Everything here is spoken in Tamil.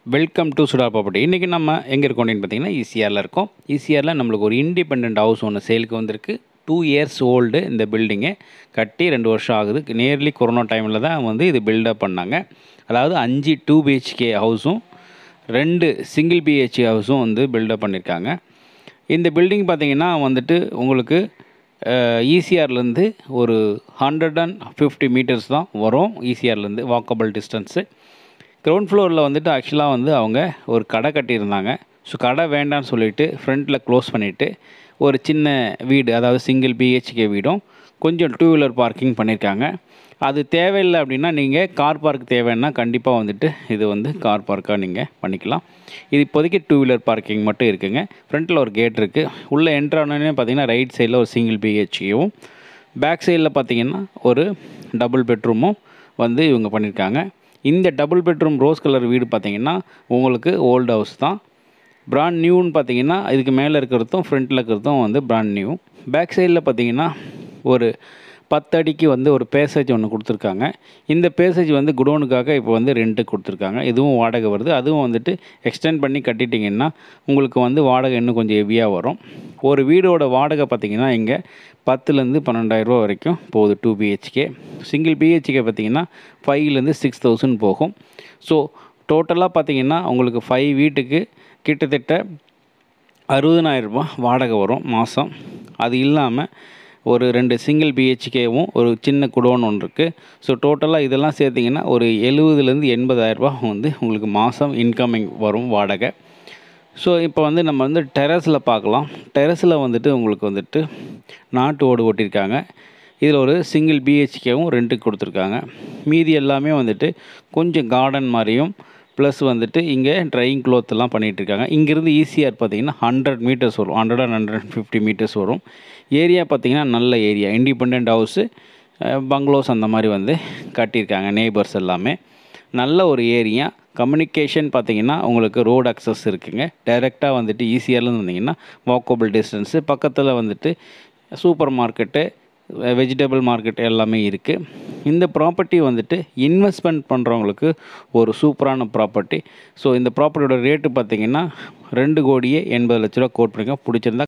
வெல்கம் டு சுடா ப்ராப்பர்ட்டி இன்றைக்கி நம்ம எங்கே இருக்கோம் அப்படின்னு பார்த்தீங்கன்னா ஈசிஆரில் இருக்கோம் ஈசிஆரில் நம்மளுக்கு ஒரு இண்டிபெண்ட் ஹவுஸ் ஒன்று சேலுக்கு வந்திருக்கு டூ இயர்ஸ் ஓல்டு இந்த பில்டிங்கு கட்டி ரெண்டு வருஷம் ஆகுது நியர்லி கொரோனா டைமில் தான் வந்து இது பில்டப் பண்ணாங்க அதாவது அஞ்சு டூ பிஹெச்கே ஹவுஸும் ரெண்டு சிங்கிள் பிஹெச்கே ஹவுஸும் வந்து பில்டப் பண்ணியிருக்காங்க இந்த பில்டிங் பார்த்தீங்கன்னா வந்துட்டு உங்களுக்கு ஈசிஆர்லேருந்து ஒரு ஹண்ட்ரட் அண்ட் ஃபிஃப்டி மீட்டர்ஸ் தான் வரும் ஈசிஆர்லேருந்து வாக்கபிள் டிஸ்டன்ஸு கிரவுண்ட் ஃப்ளோரில் வந்துட்டு ஆக்சுவலாக வந்து அவங்க ஒரு கடை கட்டியிருந்தாங்க ஸோ கடை வேண்டாம்னு சொல்லிட்டு ஃப்ரண்ட்டில் க்ளோஸ் பண்ணிவிட்டு ஒரு சின்ன வீடு அதாவது சிங்கிள் பிஹெச்கே வீடும் கொஞ்சம் டூ வீலர் பார்க்கிங் பண்ணியிருக்காங்க அது தேவையில்லை அப்படின்னா நீங்கள் கார் பார்க் தேவைன்னா கண்டிப்பாக வந்துட்டு இது வந்து கார் பார்க்காக நீங்கள் பண்ணிக்கலாம் இது இப்போதைக்கு டூ வீலர் பார்க்கிங் மட்டும் இருக்குங்க ஃப்ரண்ட்டில் ஒரு கேட் இருக்குது உள்ளே என்ட்ரானே பார்த்தீங்கன்னா ரைட் சைடில் ஒரு சிங்கிள் பிஹெச்கேவும் பேக் சைடில் பார்த்தீங்கன்னா ஒரு டபுள் பெட்ரூமும் வந்து இவங்க பண்ணியிருக்காங்க இந்த டபுள் பெட்ரூம் ரோஸ் கலர் வீடு பார்த்தீங்கன்னா உங்களுக்கு ஓல்டு ஹவுஸ் தான் பிராண்ட் நியூன்னு பார்த்தீங்கன்னா இதுக்கு மேலே இருக்கிறதும் ஃப்ரண்ட்டில் இருக்கிறதும் வந்து பிராண்ட் நியூ பேக் சைடில் பார்த்தீங்கன்னா ஒரு பத்து அடிக்கு வந்து ஒரு பேசேஜ் ஒன்று கொடுத்துருக்காங்க இந்த பேசேஜ் வந்து குடோனுக்காக இப்போ வந்து ரெண்ட்டுக்கு கொடுத்துருக்காங்க இதுவும் வாடகை வருது அதுவும் வந்துட்டு எக்ஸ்டெண்ட் பண்ணி கட்டிட்டிங்கன்னா உங்களுக்கு வந்து வாடகை இன்னும் கொஞ்சம் ஹெவியாக வரும் ஒரு வீடோட வாடகை பார்த்திங்கன்னா இங்கே பத்துலேருந்து பன்னெண்டாயிரரூவா வரைக்கும் போகுது டூ பிஹெச்கே சிங்கிள் பிஹெச்கே பார்த்திங்கன்னா ஃபைவ்லேருந்து சிக்ஸ் தௌசண்ட் போகும் ஸோ டோட்டலாக பார்த்திங்கன்னா உங்களுக்கு ஃபைவ் வீட்டுக்கு கிட்டத்தட்ட அறுபதனாயிரரூபா வாடகை வரும் மாதம் அது இல்லாமல் ஒரு ரெண்டு சிங்கிள் பிஹெச்கேவும் ஒரு சின்ன குடோன் ஒன்று இருக்குது ஸோ டோட்டலாக இதெல்லாம் சேர்த்திங்கன்னா ஒரு எழுபதுலேருந்து எண்பதாயிரரூபா வந்து உங்களுக்கு மாதம் இன்கமிங் வரும் வாடகை ஸோ இப்போ வந்து நம்ம வந்து டெரஸில் பார்க்கலாம் டெரஸில் வந்துட்டு உங்களுக்கு வந்துட்டு நாட்டு ஓடு ஓட்டியிருக்காங்க இதில் ஒரு சிங்கிள் பிஹெச்கேவும் ரெண்ட்டுக்கு கொடுத்துருக்காங்க மீதி எல்லாமே வந்துட்டு கொஞ்சம் கார்டன் மாதிரியும் ப்ளஸ் வந்துட்டு இங்கே ட்ரையிங் க்ளோத்லாம் பண்ணிகிட்ருக்காங்க இங்கேருந்து ஈஸியாக பார்த்தீங்கன்னா ஹண்ட்ரட் மீட்டர்ஸ் வரும் hundred and hundred fifty metres வரும் ஏரியா பார்த்திங்கன்னா நல்ல ஏரியா இண்டிபெண்ட் ஹவுஸு பங்களோஸ் அந்த மாதிரி வந்து கட்டியிருக்காங்க நெய்பர்ஸ் எல்லாமே நல்ல ஒரு ஏரியா கம்யூனிகேஷன் பார்த்தீங்கன்னா உங்களுக்கு ரோடு அக்சஸ் இருக்குங்க டைரெக்டாக வந்துட்டு ஈஸியாகலேருந்து வந்தீங்கன்னா வாக்கபிள் டிஸ்டன்ஸு பக்கத்தில் வந்துட்டு சூப்பர் மார்க்கெட்டு வெஜிடபிள் மார்க்கெட் எல்லாமே இருக்குது இந்த ப்ராப்பர்ட்டி வந்துட்டு இன்வெஸ்ட்மெண்ட் பண்ணுறவங்களுக்கு ஒரு சூப்பரான ப்ராப்பர்ட்டி ஸோ இந்த ப்ராப்பர்ட்டியோட ரேட்டு பார்த்திங்கன்னா ரெண்டு கோடியே எண்பது லட்ச ரூபா கோட் பண்ணிக்க பிடிச்சிருந்தா